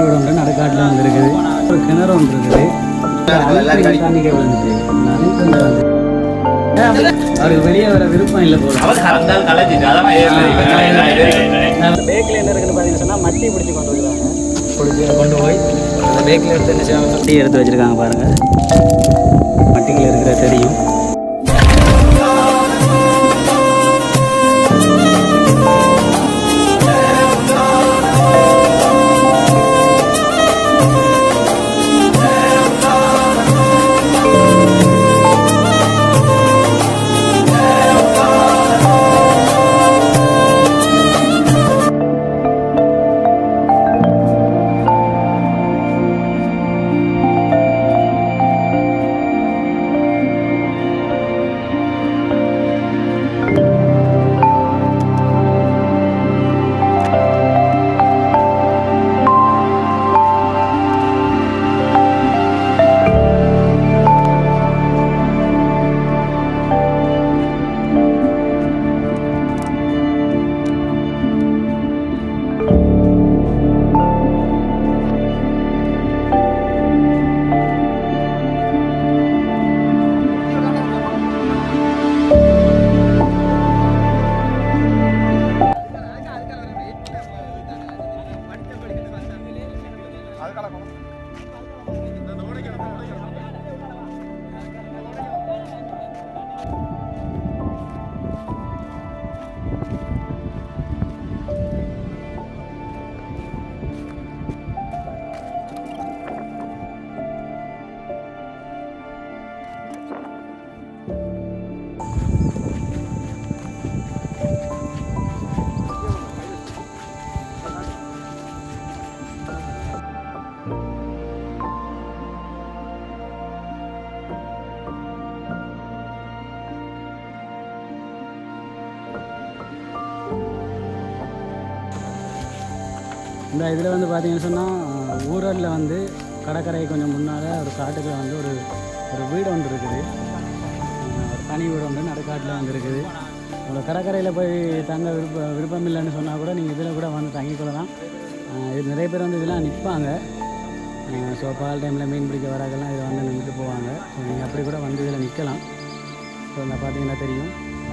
வீடு ஒன்று நடுக்காட்டில் வந்து இருக்குது ஒரு கிணறு ஒன்று இருக்குது அழுக்கு தண்ணிக்கு விழுந்துட்டு அவருக்கு வெளியே வர விருப்பம் இல்லை போல பேக்கில் என்ன இருக்குன்னு பார்த்தீங்கன்னு சொன்னால் மட்டி பிடிச்சி கொண்டு வருவாங்க பிடிச்சி கொண்டு போய் அந்த பேக்கில் எடுத்து என்ன செய்வாங்க மட்டி எடுத்து வச்சுருக்காங்க பாருங்கள் மட்டிக்கில் இருக்கிற தெரியும் இந்த இதில் வந்து பார்த்தீங்கன்னு சொன்னால் ஊரலில் வந்து கடற்கரை கொஞ்சம் முன்னால் ஒரு காட்டுக்குள்ள வந்து ஒரு ஒரு வீடு ஒன்று இருக்குது அஹ் ஒரு தனி வீடு ஒன்று நடுக்காட்டில் வந்து இருக்குது உங்களை கடற்கரையில் போய் தங்க விருப்ப விருப்பம் இல்லைன்னு சொன்னால் கூட நீங்கள் இதில் கூட வந்து தங்கிக்கொள்ளலாம் அஹ் இது நிறைய பேர் வந்து இதெல்லாம் நிற்பாங்க ஸோ பால் டைமில் மீன் பிடிக்க வராங்கலாம் இதை வந்து நின்றுட்டு போவாங்க ஸோ நீங்கள் அப்படி கூட வந்து இதில் நிற்கலாம் ஸோ இந்த பார்த்தீங்கன்னா தெரியும்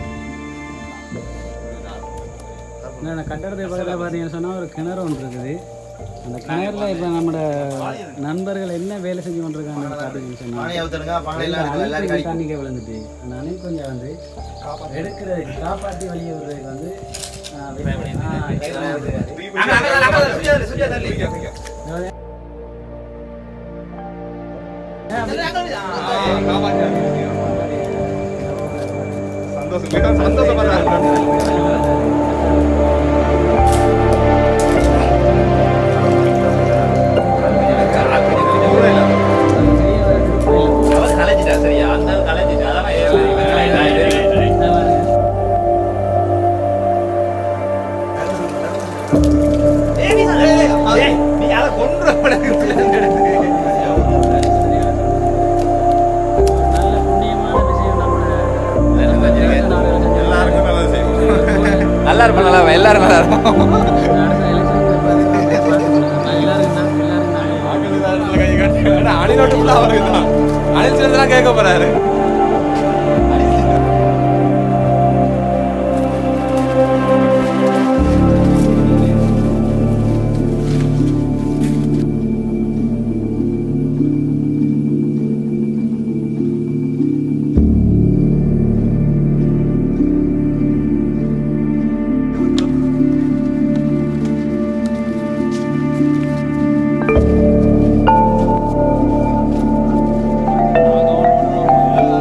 இந்த கட்டடத்துக்கு பக்கத்தில் பார்த்தீங்கன்னு சொன்னால் ஒரு கிணறு ஒன்று இருக்குது அந்த கிணறுல இப்போ நம்மளோட நண்பர்கள் என்ன வேலை செஞ்சு கொண்டிருக்காங்கன்னு பார்த்தீங்கன்னு சொன்னால் அழுக்கு தண்ணிக்கு விழுந்துட்டு அந்த அணை கொஞ்சம் வந்து எடுக்கிறதுக்கு காப்பாற்றி வெளியே விடுறதுக்கு வந்து ஆ, ஆ, நல்ல புண்ணியமான விஷயம் நம்ம எல்லாருக்கும் நல்லது செய்வோம் நல்லா இருப்போம் நல்லா இருப்போம் எல்லாரும் நல்லா இருப்போம் அடுத்த எலெக்ஷன் எல்லாரும் எல்லாரும் நாங்கள் அணில் நோட்டு ஃபுல்லாக அவருக்கு தான் அணில் சின்னதெல்லாம் கேட்க போறாரு ஆ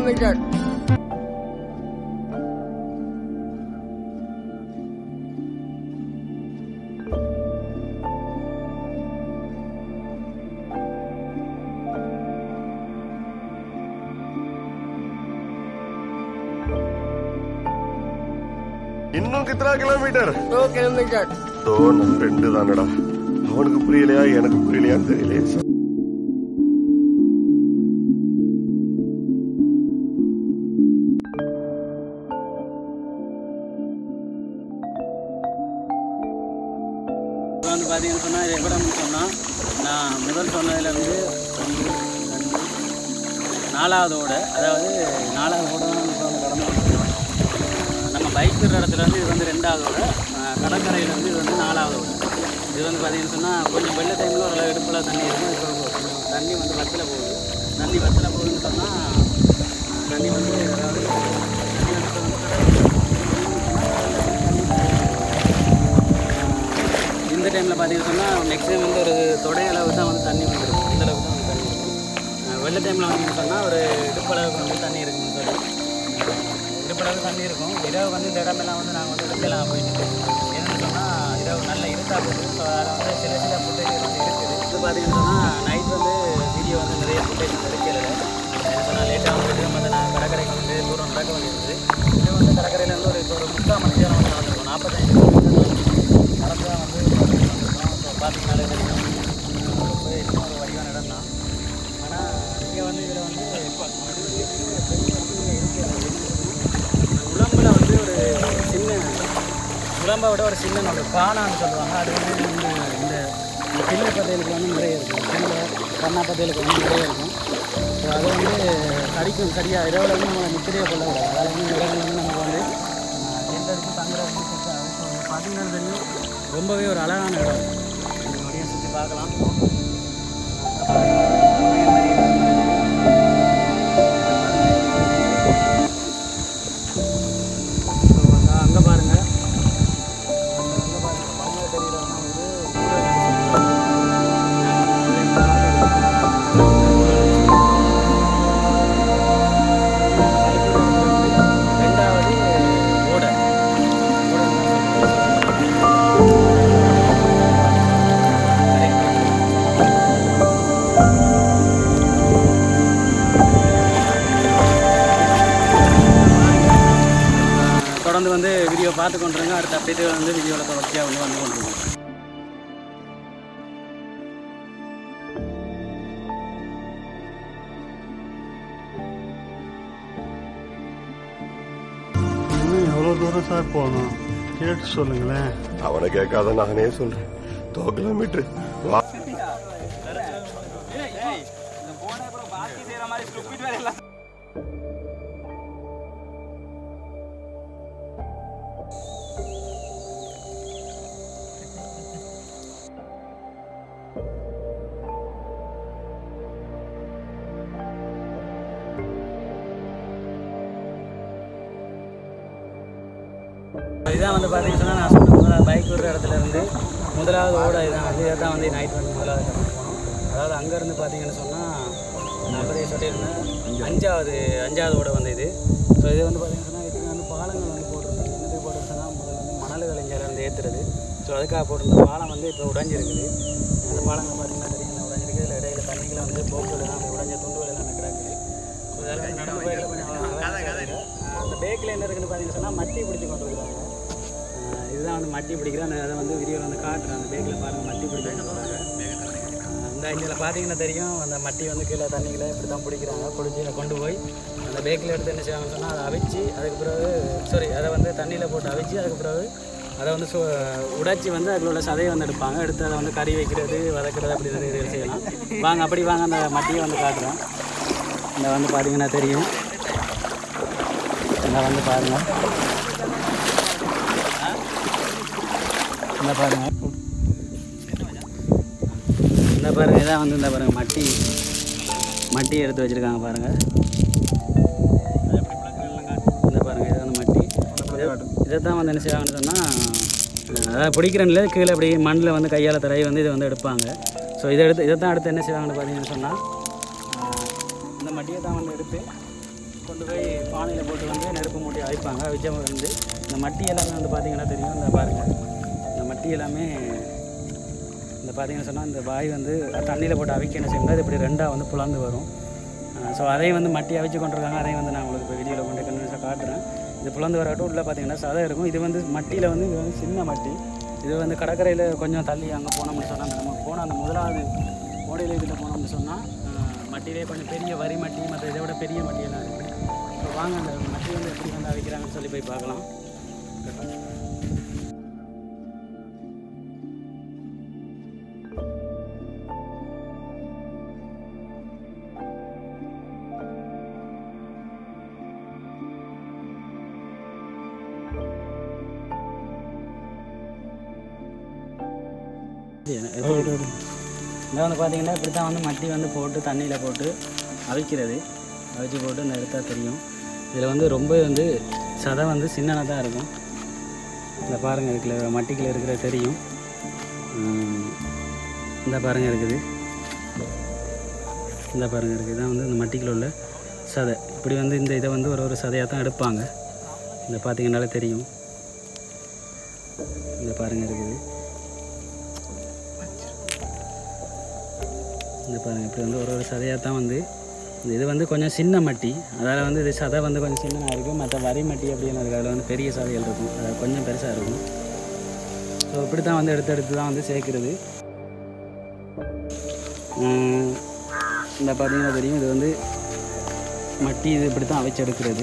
கிலோமீட்டர் இன்னும் கித்தனா கிலோமீட்டர் டூ கிலோமீட்டர் தோ நம்ம ஃப்ரெண்டு தானடா அவனுக்கு புரியலையா எனக்கு புரியலையான்னு தெரியலையே இப்போ வந்து பார்த்தீங்கன்னு சொன்னால் இது எவ்வளோன்னு சொன்னால் நான் முதல் சொன்னதுலேருந்து ஒன்று ரெண்டு நாலாவதோட அதாவது நாலாவது ஓட தான் இப்போ வந்து கடந்து வந்துருக்கோம். நம்ம பைக் இருக்கிற இடத்துல வந்து இது வந்து ரெண்டாவதோட கடற்கரையில் வந்து இது வந்து நாலாவதோட இது வந்து பார்த்தீங்கன்னு சொன்னால் கொஞ்சம் வெள்ள டைமில் ஒரு இடுப்பில் தண்ணி இருக்கும் இப்போ கொஞ்சம் தண்ணி வந்து வத்தில் போகுது தண்ணி வத்தில் போகுதுன்னு சொன்னால் தண்ணி வந்து அதாவது தண்ணி வந்து இப்போ வந்து கடற்கரை இந்த டைமில் பார்த்தீங்கன்னு சொன்னால் மேக்ஸிமம் வந்து ஒரு தொடை அளவு தான் வந்து தண்ணி வந்துருக்கும் இந்த அளவுக்கு தான் வந்து தண்ணி இருக்கும் அஹ் வெள்ளை டைமில் வந்து சொன்னால் ஒரு இடுப்பளவுக்கு வந்து தண்ணி இருக்குன்னு சொல்லி இடுப்பளவு தண்ணி இருக்கும் இரவு வந்து இந்த இடமெல்லாம் வந்து நாங்கள் வந்து எடுக்கலாம் போயிட்டு என்னென்னு சொன்னால் இரவு நல்ல இருட்டாக போகுது ஸோ அதில் வந்து சில சில ஃபுட்டேஜ் வந்து இருக்குது இது பார்த்தீங்கன்னு சொன்னால் நைட் வந்து வீடியோ வந்து நிறைய ஃபுட்டேஜ் வந்து எடுக்கல என்ன சொன்னால் லேட்டாக வந்து மற்ற நான் கடற்கரைக்கு வந்து தூரம் நடக்க வேண்டியிருந்தது இது வந்து கடற்கரையிலேருந்து ஒரு இப்போ ஒரு முக்கால் மணி நேரம் வந்து நடந்திருக்கும் நாற்பத்தஞ்சு கிலோமீட்டர் நடந்து தான் வந்து வந்திருக்கோம் ஸோ பார்த்தீங்கனாலே தெரியும் ரொம்ப இன்னும் ஒரு வடிவான இடம் தான் ஆனால் இங்கே வந்து இதில் வந்து உடம்புல வந்து ஒரு சின்ன உடம்பை விட ஒரு சின்ன ஒரு காணான்னு சொல்லுவாங்க அது வந்து இந்த இந்த இந்த பில்லு பத்தைகளுக்கு வந்து நிறைய இருக்கும் பில்லு கண்ணா பத்தைகளுக்கு வந்து நிறைய இருக்கும் ஸோ அது வந்து கடிக்கும் சரியாக இரவில் வந்து நம்ம நித்திரையை கொள்ள விடாது அதில் வந்து இந்த இடங்கள் வந்து நமக்கு வந்து எந்ததுக்கு தங்குறதுக்கு செட் ஆகும் ஸோ பார்த்தீங்கன்னா தெரியும் ரொம்பவே ஒரு அழகான இடம் இந்த வழியை சுற்றி பார்க்கலாம் அங்கே பாருங்க அங்கே பாருங்க மண்ணில் தெரியுறவங்க வந்து ரெண்டாவது ஓடை தொடர்ந்து வந்து வீடியோ பார்த்து கொண்டுருங்க அடுத்த அப்டேட்டு வந்து வீடியோவில் தொடர்ச்சியாக வந்து வந்து கொண்டுருங்க இன்னும் எவ்வளோ தூரம் சார் போகணும் கேட்டு சொல்லுங்களேன் அவனை கேட்காத நானே சொல்றேன் தோ கிலோமீட்டர் வா இதான் வந்து பார்த்தீங்கன்னு சொன்னால் நான் சொன்ன முதலாவது பைக் விடுற இடத்துல இருந்து முதலாவது ஓட இதான் வந்து இதை தான் வந்து நைட் வந்து முதலாவது கடந்து போனோம் அதாவது அங்கேருந்து பார்த்தீங்கன்னு சொன்னால் நான் அப்படியே சொல்லியிருந்தேன் அஞ்சாவது அஞ்சாவது ஓட வந்து இது ஸோ இது வந்து பார்த்தீங்கன்னு சொன்னால் இதுக்கு வந்து பாலங்கள் வந்து போட்டிருந்தாங்க என்னத்துக்கு போட்டிருந்தோன்னா முதல்ல வந்து மணல் விளைஞ்சாலேருந்து ஏற்றுறது ஸோ அதுக்காக போட்டிருந்த பாலம் வந்து இப்போ உடைஞ்சிருக்குது அந்த பாலங்கள் பார்த்தீங்கன்னா தெரியும் உடைஞ்சிருக்கு இதில் இடையில தண்ணிகளை வந்து போக்குகள் எல்லாம் அப்படி உடைஞ்ச துண்டுகள் எல்லாமே கிடக்குது ஸோ இதெல்லாம் வந்து நடந்து போயிடல கொஞ்சம் அழகா இருக்கு. ஆஹ் அந்த பேக்கில் என்ன இருக்குன்னு பார்த்தீங்கன்னு சொன்னால் மட்டி பிடிச்சி கொண்டு இருக்கிறாங்க ஆஹ் இதுதான் வந்து மட்டி பிடிக்கிற அந்த அதை வந்து வீடியோவில் வந்து காட்டுறேன் அந்த பேக்கில் பாருங்கள் மட்டி பிடிக்கிறாங்க இந்த இதில் பார்த்தீங்கன்னா தெரியும் அந்த மட்டி வந்து கீழே தண்ணிகளை இப்படி தான் பிடிக்கிறாங்க பிடிச்சி இதை கொண்டு போய் அந்த பேக்கில் எடுத்து என்ன செய்வாங்கன்னு சொன்னால் அதை அவிச்சு அதுக்கு பிறகு சாரி அதை வந்து தண்ணியில் போட்டு அவிச்சு அதுக்கு பிறகு அதை வந்து சு உடைச்சி வந்து அதில் உள்ள சதையை வந்து எடுப்பாங்க எடுத்து அதை வந்து கறி வைக்கிறது வதக்கிறது அப்படி நிறைய இது செய்யலாம் வாங்க அப்படி வாங்க அந்த மட்டியை வந்து காட்டுறேன் இந்த வந்து பார்த்தீங்கன்னா தெரியும் இந்த வந்து பாருங்கள் இந்த பாருங்க இந்த பாருங்க இதான் வந்து இந்த பாருங்க மட்டி மட்டி எடுத்து வச்சிருக்காங்க பாருங்க இந்த பாருங்க இது வந்து மட்டி இதை தான் வந்து என்ன செய்வாங்கன்னு சொன்னால் அதாவது பிடிக்கிறனில் கீழே அப்படி மண்ணில் வந்து கையால் தடவி வந்து இதை வந்து எடுப்பாங்க ஸோ இதை எடுத்து இதை தான் அடுத்து என்ன செய்வாங்கன்னு பார்த்தீங்கன்னு சொன்னால் இந்த மட்டியை தான் வந்து எடுத்து கொண்டு கொண்டு போய் பானையில் போட்டு வந்து நெருப்பு மூட்டி அவிப்பாங்க அவிச்ச வந்து இந்த மட்டி எல்லாமே வந்து பார்த்தீங்கன்னா தெரியும் இந்த பாருங்கள் இந்த மட்டி எல்லாமே இந்த பார்த்தீங்கன்னு சொன்னால் இந்த வாய் வந்து தண்ணியில் போட்டு அவிக்க என்ன செய்யுங்க அது இப்படி ரெண்டாக வந்து புலந்து வரும் ஸோ அதையும் வந்து மட்டி அவிச்சு கொண்டிருக்காங்க அதையும் வந்து நான் உங்களுக்கு இப்போ வீடியோவில் கொண்டு கண்டினியூஸாக காட்டுறேன் இது புலந்து வரட்டும் உள்ளே பார்த்தீங்கன்னா சதை இருக்கும் இது வந்து மட்டியில் வந்து இது வந்து சின்ன மட்டி இது வந்து கடற்கரையில் கொஞ்சம் தள்ளி அங்கே போனோம்னு சொன்னால் நம்ம போன அந்த முதலாவது ஓடையில் இதில் போனோம்னு சொன்னால் மட்டிலே கொஞ்சம் பெரிய வரி மட்டி மற்ற இதை விட பெரிய மட்டியெல்லாம் இருக்குது ஸோ வாங்க அந்த மட்டி வந்து எப்படி வந்து அவிக்கிறாங்கன்னு சொல்லி போய் பார்க்கலாம் இதை வந்து பார்த்தீங்கன்னா இப்படி தான் வந்து மட்டி வந்து போட்டு தண்ணியில் போட்டு அவிக்கிறது அவிச்சு போட்டு இந்த எடுத்தால் தெரியும் இதில் வந்து ரொம்ப வந்து சதை வந்து சின்னதாக தான் இருக்கும் இந்த பாருங்கள் இருக்குல்ல மட்டிக்கில் இருக்கிற தெரியும் உம், இந்த பாருங்கள் இருக்குது இந்த பாருங்கள் இருக்குது இதான் வந்து இந்த மட்டிக்கில் உள்ள சதை இப்படி வந்து இந்த இதை வந்து ஒரு ஒரு சதையாக தான் எடுப்பாங்க இந்த பார்த்தீங்கன்னாலே தெரியும் இந்த பாருங்கள் இருக்குது இந்த பாருங்கள் இப்படி வந்து ஒரு ஒரு சதையாக தான் வந்து இந்த இது வந்து கொஞ்சம் சின்ன மட்டி அதால் வந்து இது சதை வந்து கொஞ்சம் சின்னதாக இருக்கும் மற்ற வரி மட்டி அப்படின்னு இருக்குது அதில் வந்து பெரிய சதைகள் இருக்கும் அது கொஞ்சம் பெருசாக இருக்கும் ஸோ இப்படி தான் வந்து எடுத்து எடுத்து தான் வந்து சேர்க்குறது உம், இந்த பார்த்தீங்கன்னா தெரியும் இது வந்து மட்டி இது இப்படி தான் அவைச்சு எடுக்கிறது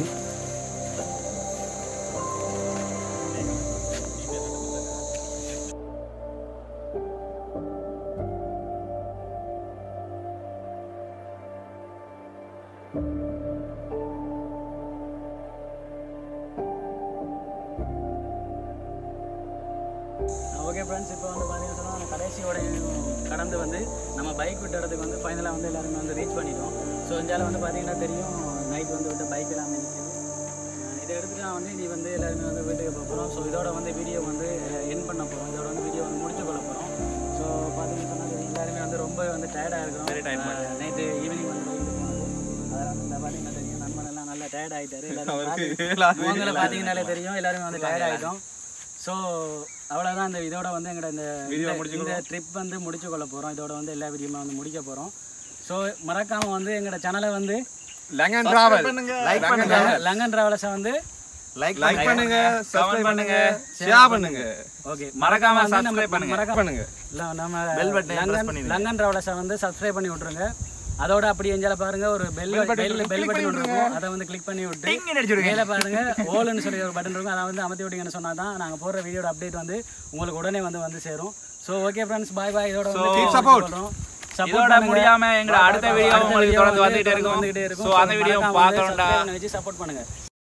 ஓகே ஃப்ரெண்ட்ஸ் இப்போ வந்து பார்த்தீங்கன்னா சொன்னா, நம்ம கடைசியோடையும் கடந்து வந்து நம்ம பைக் விட்ட இடத்துக்கு வந்து ஃபைனலாக வந்து எல்லாருமே வந்து ரீச் பண்ணிட்டோம் ஸோ இந்தியாவில் வந்து பார்த்தீங்கன்னா தெரியும் நைட் வந்து விட்டு பைக் எல்லாமே நிற்கிது அஹ் இதை எடுத்துட்டு நான் வந்து இனி வந்து எல்லாருமே வந்து வீட்டுக்கு போக போகிறோம் ஸோ இதோட வந்து வீடியோ வந்து என் பண்ண போகிறோம் இதோட வந்து வீடியோ வந்து முடிச்சு கொள்ள போகிறோம் ஸோ பார்த்தீங்கன்னா சொன்னால் எல்லாருமே வந்து ரொம்ப வந்து டயர்டாக இருக்கிறோம் நைட்டு ஈவினிங் வந்து வீட்டுக்கு போனது அதெல்லாம் வந்து இந்த பார்த்தீங்கன்னா தெரியும் நண்பன் எல்லாம் நல்லா டயர்ட் ஆகிட்டாரு எல்லாரும் உங்களை பார்த்தீங்கன்னாலே தெரியும் எல்லாருமே வந்து டயர்ட் ஆகிட்டோம் ஸோ அவ்வளோதான் இந்த இதோட வந்து எங்களோட இந்த இந்த- இந்த ட்ரிப் வந்து முடிச்சு கொள்ள போகிறோம் இதோட வந்து எல்லா வீடியோமே வந்து முடிக்க போகிறோம் ஸோ மறக்காமல் வந்து எங்களோட சேனலை வந்து லங்கன் டிராவல் லைக் பண்ணுங்க லங்கன் டிராவலர்ஸை வந்து லைக் லைக் பண்ணுங்க சப்ஸ்கிரைப் பண்ணுங்க ஷேர் பண்ணுங்க ஓகே மறக்காம subscribe பண்ணுங்க. மறக்காம பண்ணுங்க இல்ல, நம்ம Bell button press லங்கன் பண்ணிடுங்க. லங்கன் டிராவலர்ஸை வந்து சப்ஸ்கிரைப் பண்ணி விட்ருங்க அதோட அப்படி எஞ்சால பாருங்க ஒரு பெல் பெல் பெல் பட்டன் இருக்கும் அதை வந்து கிளிக் பண்ணி விட்டு டிங்னு அடிச்சுடுங்க. மேலே பாருங்க ஓல்னு சொல்லி ஒரு பட்டன் இருக்கும் அதை வந்து அமர்த்தி விட்டீங்கன்னு சொன்னா தான் நாங்கள் போடுற வீடியோட அப்டேட் வந்து உங்களுக்கு உடனே வந்து வந்து சேரும் so okay friends bye bye இதோட வந்து keep support. Support இதோட பண்ணுங்க. முடியாம எங்களோட அடுத்த வீடியோ அடுத்த உங்களுக்கு video தொடர்ந்து வந்து வந்துட்டே வந்துகிட்டே இருக்கும் ஸோ அந்த வீடியோ மறக்காம வந்து பார்க்கணும்டா subscribe பண்ணி வச்சு சப்போர்ட் பண்ணுங்க